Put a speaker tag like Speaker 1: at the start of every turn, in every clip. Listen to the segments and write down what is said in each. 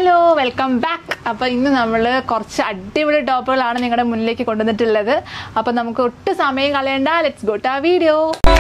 Speaker 1: hello welcome back അപ്പോൾ ഇന്ന് നമ്മൾ കുറച്ച് അടിപൊളി ടോപ്പുകളാണ് നിങ്ങളുടെ മുന്നിലേക്ക് കൊണ്ടുവന്നിട്ടുള്ളത് അപ്പോൾ നമുക്ക് ഒട്ടും സമയം കളയണ്ട ലെറ്റ്സ് ഗോ ടു ആ വീഡിയോ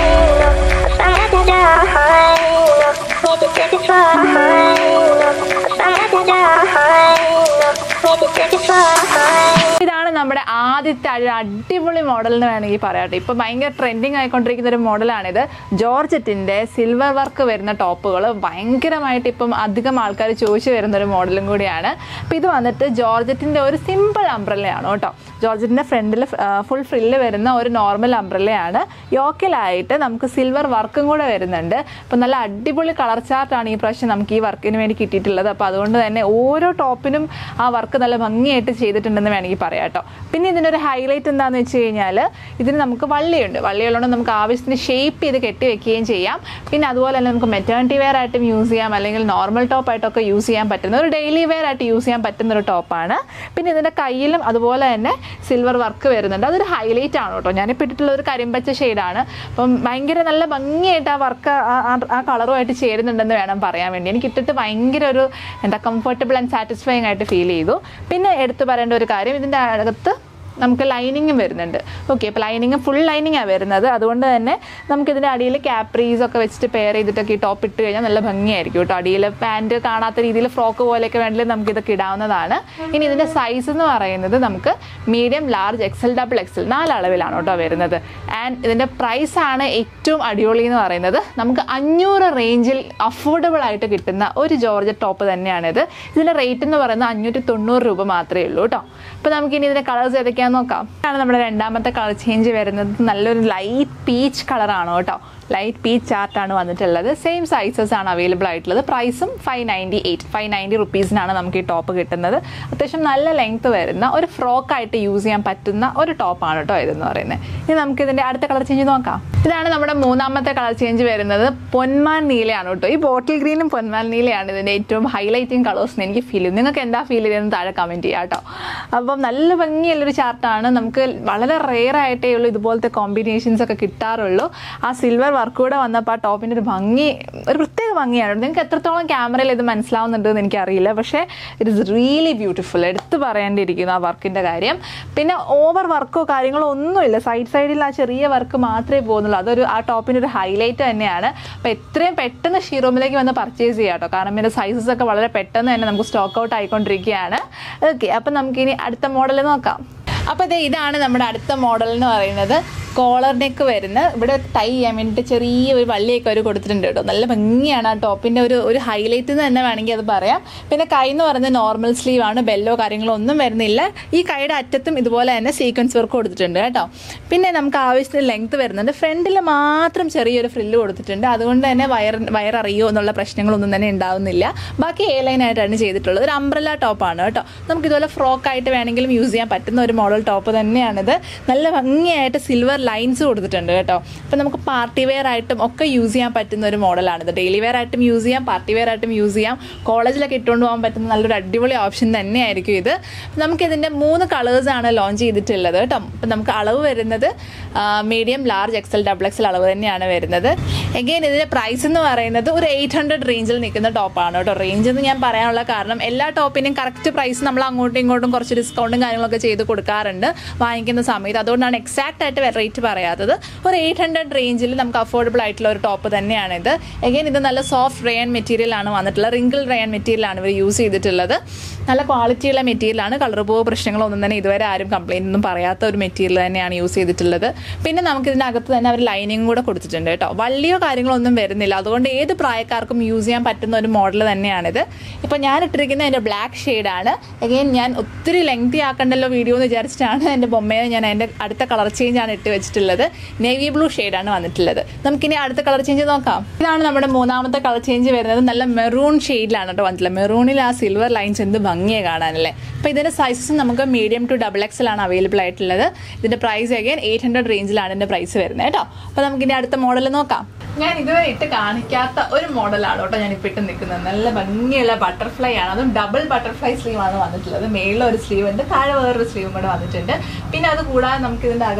Speaker 1: ഇതാണ് നമ്മുടെ ആദ്യത്തെ ഒരു അടിപൊളി മോഡൽ എന്ന് വേണമെങ്കിൽ പറയാട്ടെ ഇപ്പോൾ ഭയങ്കര ട്രെൻഡിങ് ആയിക്കൊണ്ടിരിക്കുന്ന ഒരു മോഡലാണിത് ജോർജറ്റിൻ്റെ സിൽവർ വർക്ക് വരുന്ന ടോപ്പുകൾ ഭയങ്കരമായിട്ട് ഇപ്പം അധികം ആൾക്കാർ ചോദിച്ചു വരുന്ന ഒരു മോഡലും കൂടിയാണ് അപ്പോൾ ഇത് വന്നിട്ട് ജോർജറ്റിൻ്റെ ഒരു സിമ്പിൾ അംബ്രല്ലയാണ് കേട്ടോ ജോർജറ്റിൻ്റെ ഫ്രണ്ടിൽ ഫുൾ ഫ്രില്ല് വരുന്ന ഒരു നോർമൽ അംബ്രല്ലയാണ് യോക്കിലായിട്ട് നമുക്ക് സിൽവർ വർക്കും കൂടെ വരുന്നുണ്ട് അപ്പോൾ നല്ല അടിപൊളി കളർ ചാർട്ടാണ് ഈ പ്രാവശ്യം നമുക്ക് ഈ വർക്കിന് വേണ്ടി കിട്ടിയിട്ടുള്ളത് അപ്പോൾ അതുകൊണ്ട് തന്നെ ഓരോ ടോപ്പിനും ആ വർക്ക് നല്ല ഭംഗിയായിട്ട് ചെയ്തിട്ടുണ്ടെന്ന് വേണമെങ്കിൽ പറയാം കേട്ടോ പിന്നെ ഇതിൻ്റെ ഒരു ഹൈലൈറ്റ് എന്താണെന്ന് വെച്ച് കഴിഞ്ഞാൽ ഇതിന് നമുക്ക് വള്ളിയുണ്ട് വള്ളിയുള്ളതുകൊണ്ട് നമുക്ക് ആവശ്യത്തിന് ഷേപ്പ് ചെയ്ത് കെട്ടി വെക്കുകയും ചെയ്യാം പിന്നെ അതുപോലെ തന്നെ നമുക്ക് മെറ്റേണിറ്റി വെയർ ആയിട്ടും യൂസ് ചെയ്യാം അല്ലെങ്കിൽ നോർമൽ ടോപ്പായിട്ടൊക്കെ യൂസ് ചെയ്യാൻ പറ്റുന്ന ഒരു ഡെയിലി വെയർ ആയിട്ട് യൂസ് ചെയ്യാൻ പറ്റുന്ന ഒരു ടോപ്പാണ് പിന്നെ ഇതിൻ്റെ കയ്യിലും അതുപോലെ തന്നെ സിൽവർ വർക്ക് വരുന്നുണ്ട് അതൊരു ഹൈലൈറ്റ് ആണ് കേട്ടോ ഞാനിപ്പോൾ ഇട്ടിട്ടുള്ള ഒരു കരിമ്പച്ച ഷെയ്ഡാണ് അപ്പം ഭയങ്കര നല്ല ഭംഗിയായിട്ട് ആ വർക്ക് ആ കളറുമായിട്ട് ചേരുന്നുണ്ടെന്ന് വേണം പറയാൻ വേണ്ടി എനിക്ക് ഇട്ടിട്ട് ഭയങ്കര ഒരു എന്താ കംഫർട്ടബിൾ ആൻഡ് സാറ്റിസ്ഫൈങ് ആയിട്ട് ഫീൽ ചെയ്തു പിന്നെ എടുത്തു പറയേണ്ട ഒരു കാര്യം ഇതിൻ്റെ അകത്ത് നമുക്ക് ലൈനിങ്ങും വരുന്നുണ്ട് ഓക്കെ അപ്പോൾ ലൈനിങ് ഫുൾ ലൈനിങ്ങാണ് വരുന്നത് അതുകൊണ്ട് തന്നെ നമുക്കിതിൻ്റെ അടിയിൽ ക്യാപ്രീസ് ഒക്കെ വെച്ചിട്ട് പെയർ ചെയ്തിട്ടൊക്കെ ഈ ടോപ്പ് ഇട്ട് കഴിഞ്ഞാൽ നല്ല ഭംഗിയായിരിക്കും കേട്ടോ അടിയിൽ പാൻറ്റ് കാണാത്ത രീതിയിൽ ഫ്രോക്ക് പോലെയൊക്കെ വേണമെങ്കിൽ നമുക്ക് ഇതൊക്കെ ഇടാവുന്നതാണ് ഇനി ഇതിൻ്റെ സൈസ് എന്ന് പറയുന്നത് നമുക്ക് medium large XL double XL നാല് അളവിലാണ് കേട്ടോ വരുന്നത് ആൻഡ് ഇതിൻ്റെ പ്രൈസ് ആണ് ഏറ്റവും അടിപൊളി എന്ന് പറയുന്നത് നമുക്ക് അഞ്ഞൂറ് റേഞ്ചിൽ അഫോർഡബിൾ ആയിട്ട് കിട്ടുന്ന ഒരു ജോർജ് ടോപ്പ് തന്നെയാണിത് ഇതിൻ്റെ റേറ്റ് എന്ന് പറയുന്നത് അഞ്ഞൂറ്റി തൊണ്ണൂറ് രൂപ മാത്രമേ ഉള്ളൂ കേട്ടോ അപ്പോൾ നമുക്കിനി ഇതിൻ്റെ കളേഴ്സ് ഏതൊക്കെയാണെന്ന് നോക്കാം ഇതാണ് നമ്മുടെ രണ്ടാമത്തെ കളർ ചേഞ്ച് വരുന്നത് നല്ലൊരു ലൈറ്റ് പീച്ച് കളറാണ് കേട്ടോ ലൈറ്റ് പീച്ച് ചാർട്ടാണ് വന്നിട്ടുള്ളത് സെയിം സൈസസ് ആണ് അവൈലബിൾ ആയിട്ടുള്ളത് പ്രൈസും five ninety eight five ninety റുപ്പീസിനാണ് നമുക്ക് ഈ ടോപ്പ് കിട്ടുന്നത് അത്യാവശ്യം നല്ല ലെങ്ത് വരുന്ന ഒരു ഫ്രോക്കായിട്ട് യൂസ് ചെയ്യാൻ പറ്റുന്ന ഒരു ടോപ്പാണ് കേട്ടോ ഇതെന്ന് പറയുന്നത് ഇനി നമുക്ക് ഇതിൻ്റെ അടുത്ത കളർ ചേഞ്ച് നോക്കാം ഇതാണ് നമ്മുടെ മൂന്നാമത്തെ കളർ ചേഞ്ച് വരുന്നത് പൊന്മാൻ നീലയാണ് കേട്ടോ ഈ ബോട്ടിൽ ഗ്രീനും പൊന്മാൻ നീലയാണ് ഇതിൻ്റെ ഏറ്റവും ഹൈലൈറ്റിംഗ് കളേഴ്സ് എന്ന് എനിക്ക് ഫീൽ ചെയ്യും നിങ്ങൾക്ക് എന്താ ഫീൽ ചെയ്തതെന്ന് താഴെ കമൻറ്റ് ചെയ്യാം കേട്ടോ അപ്പം നല്ല ഭംഗിയുള്ളൊരു ചാർട്ടാണ് നമുക്ക് വളരെ റെയർ ആയിട്ടേ ഉള്ളൂ ഇതുപോലത്തെ കോമ്പിനേഷൻസ് ഒക്കെ കിട്ടാറുള്ളൂ ആ സിൽവർ വർക്ക് കൂടെ വന്നപ്പോൾ ആ ടോപ്പിൻ്റെ ഒരു ഭംഗി ഒരു പ്രത്യേക ഭംഗിയാണ് നിങ്ങൾക്ക് എത്രത്തോളം ക്യാമറയിൽ ഇത് മനസ്സിലാവുന്നുണ്ട് എന്ന് എനിക്കറിയില്ല പക്ഷേ ഇറ്റ് ഇസ് റിയലി ബ്യൂട്ടിഫുൾ എടുത്തു പറയേണ്ടിയിരിക്കുന്നു ആ വർക്കിൻ്റെ കാര്യം പിന്നെ ഓവർ വർക്കോ കാര്യങ്ങളോ ഒന്നുമില്ല സൈഡ് സൈഡിൽ ആ ചെറിയ വർക്ക് മാത്രമേ പോകുന്നുള്ളൂ അതൊരു ആ ടോപ്പിൻ്റെ ഒരു ഹൈലൈറ്റ് തന്നെയാണ് അപ്പോൾ എത്രയും പെട്ടെന്ന് ഷീറൂമിലേക്ക് വന്ന് പർച്ചേസ് ചെയ്യാം കേട്ടോ കാരണം ഇതിൻ്റെ സൈസസ് ഒക്കെ വളരെ പെട്ടെന്ന് തന്നെ നമുക്ക് സ്റ്റോക്ക് ഔട്ട് ആയിക്കൊണ്ടിരിക്കുകയാണ് ഓക്കെ അപ്പം നമുക്കിനി അടുത്ത മോഡൽ നോക്കാം അപ്പോൾ ഇത് ഇതാണ് നമ്മുടെ അടുത്ത മോഡൽ എന്ന് പറയുന്നത് കോളർ നെക്ക് വരുന്ന ഇവിടെ ടൈ ചെയ്യാൻ വേണ്ടിയിട്ട് ചെറിയ ഒരു വള്ളിയൊക്കെ അവർ കൊടുത്തിട്ടുണ്ട് കേട്ടോ നല്ല ഭംഗിയാണ് ആ ടോപ്പിൻ്റെ ഒരു ഒരു ഹൈലൈറ്റ് എന്ന് തന്നെ വേണമെങ്കിൽ അത് പറയാം പിന്നെ കൈ എന്ന് പറയുന്നത് നോർമൽ സ്ലീവ് ആണ് ബെല്ലോ കാര്യങ്ങളോ ഒന്നും വരുന്നില്ല ഈ കൈയുടെ അറ്റത്തും ഇതുപോലെ തന്നെ സീക്വൻസ് വർക്ക് കൊടുത്തിട്ടുണ്ട് കേട്ടോ പിന്നെ നമുക്ക് ആവശ്യത്തിന് ലെങ്ത് വരുന്നുണ്ട് ഫ്രണ്ടിൽ മാത്രം ചെറിയൊരു ഫ്രില്ല് കൊടുത്തിട്ടുണ്ട് അതുകൊണ്ട് തന്നെ വയർ വയററിയോ എന്നുള്ള പ്രശ്നങ്ങളൊന്നും തന്നെ ഉണ്ടാവുന്നില്ല ബാക്കി എ ലൈൻ ആയിട്ടാണ് ചെയ്തിട്ടുള്ളത് ഒരു അംബ്രല ടോപ്പാണ് കേട്ടോ നമുക്ക് ഇതുപോലെ ഫ്രോക്ക് ആയിട്ട് വേണമെങ്കിലും യൂസ് ചെയ്യാൻ പറ്റുന്ന ഒരു മോഡൽ ടോപ്പ് തന്നെയാണിത് നല്ല ഭംഗിയായിട്ട് സിൽവർ ലൈൻസ് കൊടുത്തിട്ടുണ്ട് കേട്ടോ അപ്പം നമുക്ക് പാർട്ടി വെയർ ആയിട്ടും ഒക്കെ യൂസ് ചെയ്യാൻ പറ്റുന്ന ഒരു മോഡലാണിത് ഡെയിലി വെയർ ആയിട്ടും യൂസ് ചെയ്യാം പാർട്ടി വെയർ ആയിട്ടും യൂസ് ചെയ്യാം കോളേജിലൊക്കെ ഇട്ടുകൊണ്ട് പോകാൻ പറ്റുന്ന നല്ലൊരു അടിപൊളി ഓപ്ഷൻ തന്നെയായിരിക്കും ഇത് നമുക്ക് ഇതിൻ്റെ മൂന്ന് കളേഴ്സാണ് ലോഞ്ച് ചെയ്തിട്ടുള്ളത് കേട്ടോ അപ്പം നമുക്ക് അളവ് വരുന്നത് medium large XL double XL അളവ് തന്നെയാണ് വരുന്നത് എഗെയിൻ ഇതിൻ്റെ പ്രൈസ് എന്ന് പറയുന്നത് ഒരു എയ്റ്റ് ഹൺഡ്രഡ് റേഞ്ചിൽ നിൽക്കുന്ന ടോപ്പാണ് കേട്ടോ റേഞ്ച് എന്ന് ഞാൻ പറയാനുള്ള കാരണം എല്ലാ ടോപ്പിനും കറക്റ്റ് പ്രൈസ് നമ്മൾ അങ്ങോട്ടും ഇങ്ങോട്ടും കുറച്ച് ഡിസ്കൗണ്ടും കാര്യങ്ങളൊക്കെ ചെയ്ത് കൊടുക്കാറുണ്ട് വാങ്ങിക്കുന്ന സമയത്ത് അതുകൊണ്ടാണ് എക്സാക്റ്റ് ആയിട്ട് റേറ്റ് പറയാത്തത് ഒരു എയ്റ്റ് ഹൺഡ്രഡ് റേഞ്ചിൽ നമുക്ക് അഫോർഡബിൾ ആയിട്ടുള്ള ഒരു ടോപ്പ് തന്നെയാണ് ഇത് എഗെയിൻ ഇത് നല്ല സോഫ്റ്റ് റയൻ മെറ്റീരിയൽ ആണ് വന്നിട്ടുള്ളത് റിങ്കിൾ റയൻ മെറ്റീരിയൽ ആണ് ഇവർ യൂസ് ചെയ്തിട്ടുള്ളത് നല്ല ക്വാളിറ്റിയുള്ള മെറ്റീരിയലാണ് കളർ പോവോ പ്രശ്നങ്ങളോ ഒന്നും തന്നെ ഇതുവരെ ആരും കംപ്ലൈൻ്റ് ഒന്നും പറയാത്ത ഒരു മെറ്റീരിയൽ തന്നെയാണ് യൂസ് ചെയ്തിട്ടുള്ളത് പിന്നെ നമുക്ക് ഇതിൻ്റെ അകത്ത് തന്നെ അവർ ലൈനിങ് കൂടെ കൊടുത്തിട്ടുണ്ട് കേട്ടോ വള്ളിയോ കാര്യങ്ങളോ ഒന്നും വരുന്നില്ല അതുകൊണ്ട് ഏത് പ്രായക്കാർക്കും യൂസ് ചെയ്യാൻ പറ്റുന്ന ഒരു മോഡൽ തന്നെയാണിത് ഇപ്പോൾ ഞാൻ ഇട്ടിരിക്കുന്നത് എൻ്റെ ബ്ലാക്ക് ഷെയ്ഡാണ് അഗെയിൻ ഞാൻ ഒത്തിരി ലെങ്തി ആക്കണ്ടല്ലോ വീഡിയോ എന്ന് വിചാരിച്ചിട്ടാണ് എൻ്റെ ബൊമ്മയെ ഞാൻ എൻ്റെ അടുത്ത കളർ ചേഞ്ച് ആണ് ഇട്ട് വെച്ചിട്ടുള്ളത് നേവി ബ്ലൂ ഷെയ്ഡാണ് വന്നിട്ടുള്ളത് നമുക്കിനി അടുത്ത കളർ ചേഞ്ച് നോക്കാം ഇതാണ് നമ്മുടെ മൂന്നാമത്തെ കളർ ചേഞ്ച് വരുന്നത് നല്ല മെറൂൺ ഷെയ്ഡിലാണ് കേട്ടോ വന്നിട്ടുള്ളത് മെറൂണിൽ ആ സിൽവർ ലൈൻസ് എന്ത് ഭംഗിയെ കാണാനല്ലേ അപ്പോൾ ഇതിൻ്റെ സൈസസ് നമുക്ക് മീഡിയം ടു ഡബിൾ എക്സൽ ആണ് അവൈലബിൾ ആയിട്ടുള്ളത് ഇതിൻ്റെ പ്രൈസ് അഗൈൻ എയ്റ്റ് ഹൺഡ്രഡ് റേഞ്ചിലാണ് ഇതിൻ്റെ പ്രൈസ് വരുന്നത് കേട്ടോ അപ്പോൾ നമുക്കിനി അടുത്ത മോഡൽ നോക്കാം ഞാൻ ഇതുവരെ ഇട്ട് കാണിക്കാത്ത ഒരു മോഡലാണ് കേട്ടോ ഞാൻ ഇപ്പൊ ഇട്ട് നിൽക്കുന്നത് നല്ല ഭംഗിയുള്ള ബട്ടർഫ്ലൈ ആണ് അതും ഡബിൾ ബട്ടർഫ്ലൈ സ്ലീവ് ആണ് വന്നിട്ടുള്ളത് മേളിൽ ഒരു സ്ലീവ് ഉണ്ട് താഴെ വേറൊരു സ്ലീവും കൂടെ വന്നിട്ടുണ്ട് പിന്നെ അത് കൂടാതെ നമുക്ക് ഇതിന്റെ അകത്ത്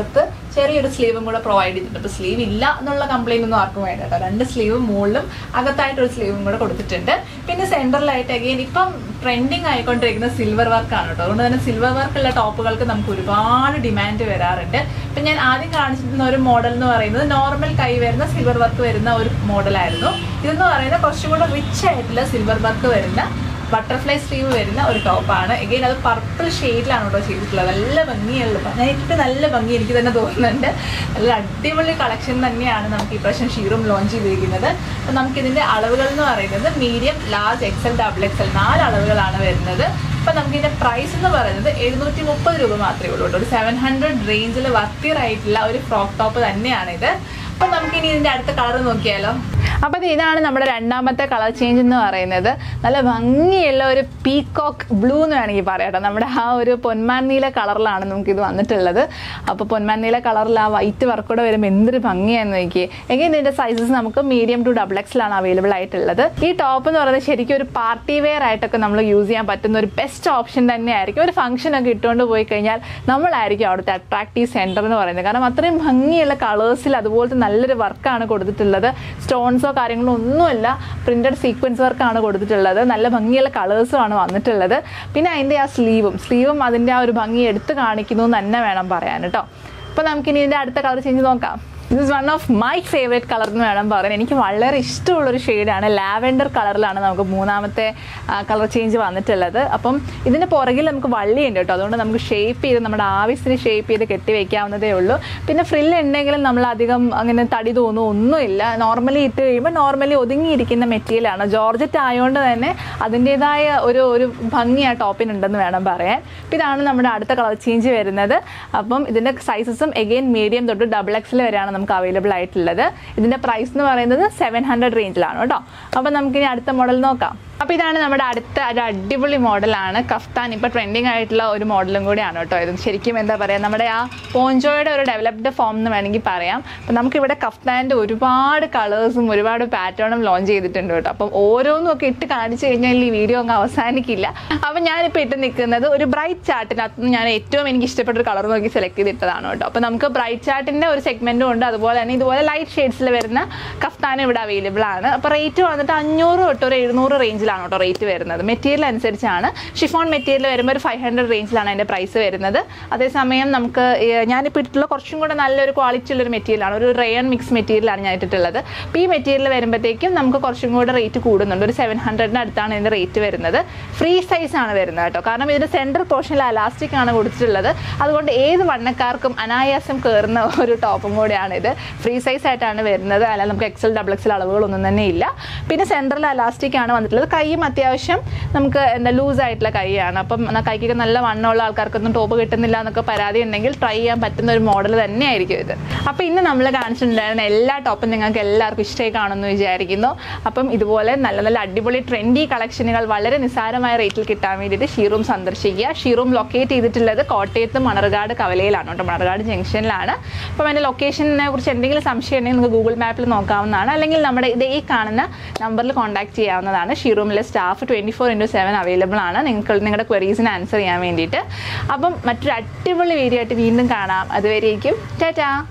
Speaker 1: ചെറിയൊരു സ്ലീവും കൂടെ പ്രൊവൈഡ് ചെയ്തിട്ടുണ്ട് അപ്പോൾ സ്ലീവ് ഇല്ല എന്നുള്ള കംപ്ലൈന്റ് ഒന്നും ആർക്കും വേണ്ട കേട്ടോ രണ്ട് സ്ലീവും മുകളിലും അകത്തായിട്ട് ഒരു സ്ലീവും കൂടെ കൊടുത്തിട്ടുണ്ട് പിന്നെ സെൻട്രലായിട്ട് അഗെയിൻ ഇപ്പം ട്രെൻഡിങ് ആയിക്കൊണ്ടിരിക്കുന്ന സിൽവർ വർക്ക് ആണ് കേട്ടോ അതുകൊണ്ട് തന്നെ സിൽവർ വർക്കുള്ള ടോപ്പുകൾക്ക് നമുക്ക് ഒരുപാട് ഡിമാൻഡ് വരാറുണ്ട് ഇപ്പം ഞാൻ ആദ്യം കാണിച്ചിരുന്ന ഒരു മോഡൽ എന്ന് പറയുന്നത് നോർമൽ കൈ വരുന്ന സിൽവർ വർക്ക് വരുന്ന ഒരു മോഡലായിരുന്നു ഇതെന്ന് പറയുന്നത് കുറച്ചും കൂടെ റിച്ച് ആയിട്ടുള്ള സിൽവർ വർക്ക് വരുന്ന ബട്ടർഫ്ലൈ സ്ലീവ് വരുന്ന ഒരു ടോപ്പാണ് എഗെയിൻ അത് പർപ്പിൾ ഷെയ്ഡിലാണ് കേട്ടോ ചെയ്തിട്ടുള്ളത് നല്ല ഭംഗിയുള്ള ഞാൻ ഇട്ടിട്ട് നല്ല ഭംഗി എനിക്ക് തന്നെ തോന്നുന്നുണ്ട് നല്ല അടിപൊളി കളക്ഷൻ തന്നെയാണ് നമുക്ക് ഈ പ്രാവശ്യം ഷീറും ലോഞ്ച് ചെയ്തിരിക്കുന്നത് അപ്പം നമുക്കിതിൻ്റെ അളവുകൾ എന്ന് പറയുന്നത് medium large XL double XL നാല് അളവുകളാണ് വരുന്നത് അപ്പം നമുക്ക് ഇതിൻ്റെ പ്രൈസ് എന്ന് പറയുന്നത് എഴുന്നൂറ്റി മുപ്പത് രൂപ മാത്രമേ ഉള്ളൂ കേട്ടോ ഒരു സെവൻ ഹൺഡ്രഡ് റേഞ്ചിൽ വർത്തിയർ ആയിട്ടുള്ള ഒരു ഫ്രോക്ക് ടോപ്പ് തന്നെയാണിത് അപ്പം നമുക്കിനി ഇതിൻ്റെ അടുത്ത കളർ നോക്കിയാലോ അപ്പോൾ ഇത് ഇതാണ് നമ്മുടെ രണ്ടാമത്തെ കളർ ചേഞ്ച് എന്ന് പറയുന്നത് നല്ല ഭംഗിയുള്ള ഒരു പീകോക്ക് ബ്ലൂ എന്ന് വേണമെങ്കിൽ പറയാം കേട്ടോ നമ്മുടെ ആ ഒരു പൊന്മാൻ നീല കളറിലാണ് നമുക്കിത് വന്നിട്ടുള്ളത് അപ്പോൾ പൊന്മാൻ നീല കളറിൽ ആ വൈറ്റ് വർക്കൂടെ വരുമ്പോൾ എന്തൊരു ഭംഗിയാന്ന് നോക്കി എങ്കിൽ ഇതിൻ്റെ സൈസസ് നമുക്ക് മീഡിയം ടു ഡബിൾ എക്സിലാണ് അവൈലബിൾ ആയിട്ടുള്ളത് ഈ ടോപ്പ് എന്ന് പറയുന്നത് ശരിക്കും ഒരു പാർട്ടി വെയർ ആയിട്ടൊക്കെ നമ്മൾ യൂസ് ചെയ്യാൻ പറ്റുന്ന ഒരു ബെസ്റ്റ് ഓപ്ഷൻ തന്നെയായിരിക്കും ഒരു ഫംഗ്ഷൻ ഒക്കെ ഇട്ടുകൊണ്ട് പോയി കഴിഞ്ഞാൽ നമ്മളായിരിക്കും അവിടുത്തെ അട്രാക്റ്റീവ് സെൻറ്റർ എന്ന് പറയുന്നത് കാരണം അത്രയും ഭംഗിയുള്ള കളേഴ്സിൽ അതുപോലത്തെ നല്ലൊരു വർക്കാണ് കൊടുത്തിട്ടുള്ളത് സ്റ്റോൺസോ കാര്യങ്ങളോ ഒന്നുമില്ല പ്രിന്റഡ് സീക്വൻസ് വർക്കാണ് കൊടുത്തിട്ടുള്ളത് നല്ല ഭംഗിയുള്ള കളേഴ്സുമാണ് വന്നിട്ടുള്ളത് പിന്നെ അതിൻ്റെ ആ സ്ലീവും സ്ലീവും അതിൻ്റെ ആ ഒരു ഭംഗി എടുത്ത് കാണിക്കുന്നു എന്ന് തന്നെ വേണം പറയാൻ കേട്ടോ അപ്പോൾ നമുക്കിനി ഇതിൻ്റെ അടുത്ത കളർ ചേഞ്ച് നോക്കാം this is one of my favourite colour എന്ന് വേണം പറയാൻ എനിക്ക് വളരെ ഇഷ്ടമുള്ളൊരു ഷെയ്ഡാണ് ലാവെൻഡർ കളറിലാണ് നമുക്ക് മൂന്നാമത്തെ കളർ ചേഞ്ച് വന്നിട്ടുള്ളത് അപ്പം ഇതിന് പുറകിൽ നമുക്ക് വള്ളിയുണ്ട് കേട്ടോ അതുകൊണ്ട് നമുക്ക് ഷേപ്പ് ചെയ്ത് നമ്മുടെ ആവശ്യത്തിന് ഷേപ്പ് ചെയ്ത് കെട്ടി വെക്കാവുന്നതേ ഉള്ളൂ പിന്നെ ഫ്രില്ല് ഉണ്ടെങ്കിലും നമ്മൾ അധികം അങ്ങനെ തടി തോന്നും ഒന്നുമില്ല നോർമലി ഇട്ട് കഴിയുമ്പോൾ നോർമലി ഒതുങ്ങിയിരിക്കുന്ന മെറ്റീരിയലാണ് ജോർജറ്റ് ആയതുകൊണ്ട് തന്നെ അതിൻ്റെതായ ഒരു ഒരു ഭംഗി ആ ടോപ്പിനുണ്ടെന്ന് വേണം പറയാൻ അപ്പം ഇതാണ് നമ്മുടെ അടുത്ത കളർ ചേഞ്ച് വരുന്നത് അപ്പം ഇതിൻ്റെ സൈസസും എഗെയിൻ മീഡിയം തൊട്ട് ഡബിൾ എക്സിൽ വരെയാണ് നമുക്ക് അവൈലബിൾ ആയിട്ടുള്ളത് ഇതിൻ്റെ പ്രൈസ് എന്ന് പറയുന്നത് സെവൻ ഹൺഡ്രഡ് റേഞ്ചിലാണ് കേട്ടോ അപ്പം നമുക്കിനി അടുത്ത മോഡൽ നോക്കാം അപ്പോൾ ഇതാണ് നമ്മുടെ അടുത്ത ഒരു അടിപൊളി മോഡലാണ് കഫ്താൻ ഇപ്പോൾ ട്രെൻഡിങ് ആയിട്ടുള്ള ഒരു മോഡലും കൂടിയാണ് കേട്ടോ ഇത് ശരിക്കും എന്താ പറയുക നമ്മുടെ ആ പോഞ്ചോയുടെ ഒരു ഡെവലപ്ഡ് ഫോം എന്ന് വേണമെങ്കിൽ പറയാം അപ്പം നമുക്കിവിടെ കഫ്താൻ്റെ ഒരുപാട് കളേഴ്സും ഒരുപാട് പാറ്റേണും ലോഞ്ച് ചെയ്തിട്ടുണ്ട് കേട്ടോ അപ്പം ഓരോന്നും ഒക്കെ ഇട്ട് കാണിച്ചു കഴിഞ്ഞാൽ ഈ വീഡിയോ അങ്ങ് അവസാനിക്കില്ല അപ്പം ഞാനിപ്പോൾ ഇട്ട് നിൽക്കുന്നത് ഒരു ബ്രൈറ്റ് ചാർട്ടിനകത്ത് ഞാൻ ഏറ്റവും എനിക്ക് ഇഷ്ടപ്പെട്ട ഒരു കളർ നോക്കി സെലക്ട് ചെയ്തിട്ടതാണ് കേട്ടോ അപ്പോൾ നമുക്ക് ബ്രൈറ്റ് ചാർട്ടിൻ്റെ ഒരു സെഗ്മെൻറ്റും ഉണ്ട് അതുപോലെ തന്നെ ഇതുപോലെ ലൈറ്റ് ഷെയ്ഡ്സിൽ വരുന്ന കഫ്താനും ഇവിടെ അവൈലബിൾ ആണ് അപ്പോൾ റേറ്റ് വന്നിട്ട് അഞ്ഞൂറ് തൊട്ട് ഒരു എഴുന്നൂറ് റേഞ്ചിലാണ് കേട്ടോ റേറ്റ് വരുന്നത് മെറ്റീരിയൽ അനുസരിച്ചാണ് ഷിഫോൺ മെറ്റീരിയൽ വരുമ്പോൾ ഒരു ഫൈവ് ഹൺഡ്രഡ് റേഞ്ചിലാണ് അതിൻ്റെ പ്രൈസ് വരുന്നത് അതേസമയം നമുക്ക് ഏർ, ഞാനിപ്പോൾ ഇട്ടിട്ടുള്ള കുറച്ചും കൂടെ നല്ലൊരു ക്വാളിറ്റി ഉള്ളൊരു മെറ്റീരിയലാണ് ഒരു റയൺ മിക്സ് മെറ്റീരിയലാണ് ഞാൻ ഇട്ടിട്ടുള്ളത് അപ്പോൾ ഈ മെറ്റീരിയൽ വരുമ്പോഴത്തേക്കും നമുക്ക് കുറച്ചും കൂടെ റേറ്റ് കൂടുന്നുണ്ട് ഒരു സെവൻ ഹൺഡ്രഡിന് അടുത്താണ് ഇതിൻ്റെ റേറ്റ് വരുന്നത് ഫ്രീ സൈസ് ആണ് വരുന്നത് കേട്ടോ കാരണം ഇതിൻ്റെ സെൻറ്റർ പോർഷനിൽ അലാസ്റ്റിക് ആണ് കൊടുത്തിട്ടുള്ളത് അതുകൊണ്ട് ഏത് വണ്ണക്കാർക്കും അനായാസം കയറുന്ന ഒരു ടോപ്പും കൂടെയാണ് ഇത് ഫ്രീ സൈസ് ആയിട്ടാണ് വരുന്നത് അല്ലാതെ നമുക്ക് എക്സൽ ഡബിൾ എക്സൽ അളവുകളൊന്നും തന്നെ ഇല്ല പിന്നെ സെൻട്രൽ അലാസ്റ്റിക് ആണ് വന്നിട്ടുള്ളത് കൈയും അത്യാവശ്യം നമുക്ക് എന്താ ലൂസ് ആയിട്ടുള്ള കൈയാണ് അപ്പം എന്നാ കൈക്കൊക്കെ നല്ല വണ്ണമുള്ള ആൾക്കാർക്കൊന്നും ടോപ്പ് കിട്ടുന്നില്ല എന്നൊക്കെ പരാതി ഉണ്ടെങ്കിൽ ട്രൈ ചെയ്യാൻ പറ്റുന്ന ഒരു മോഡൽ തന്നെയായിരിക്കും ഇത് അപ്പോൾ ഇന്ന് നമ്മൾ കാണിച്ചിട്ടുണ്ടായിരുന്ന എല്ലാ ടോപ്പും നിങ്ങൾക്ക് എല്ലാവർക്കും ഇഷ്ടമായി കാണുമെന്ന് വിചാരിക്കുന്നു അപ്പം ഇതുപോലെ നല്ല നല്ല അടിപൊളി ട്രെൻഡി കളക്ഷനുകൾ വളരെ നിസ്സാരമായ റേറ്റിൽ കിട്ടാൻ വേണ്ടിയിട്ട് ഷീറൂം സന്ദർശിക്കുക ഷീറൂം ലൊക്കേറ്റ് ചെയ്തിട്ടുള്ളത് കോട്ടയത്ത് മണർകാട് കവലയിലാണ് കേട്ടോ മണർകാട് ജംഗ്ഷനിലാണ് അപ്പം എൻ്റെ ലൊക്കേഷനെ കുറിച്ച് എന്തെങ്കിലും സംശയം ഉണ്ടെങ്കിൽ നിങ്ങൾക്ക് ഗൂഗിൾ മാപ്പിൽ നോക്കാവുന്നതാണ് അല്ലെങ്കിൽ നമ്മുടെ ഇത് ഈ കാണുന്ന നമ്പറിൽ കോൺടാക്ട് ചെയ്യാവുന്നതാണ് ഷീറൂമിലെ staff twenty four into seven available ആണ് നിങ്ങൾക്ക് നിങ്ങളുടെ ക്വറീസിന് ആൻസർ ചെയ്യാൻ വേണ്ടിയിട്ട് അപ്പം മറ്റൊരു അടിപൊളി വീഡിയോ ആയിട്ട് വീണ്ടും കാണാം അതുവരേക്കും ടാറ്റാ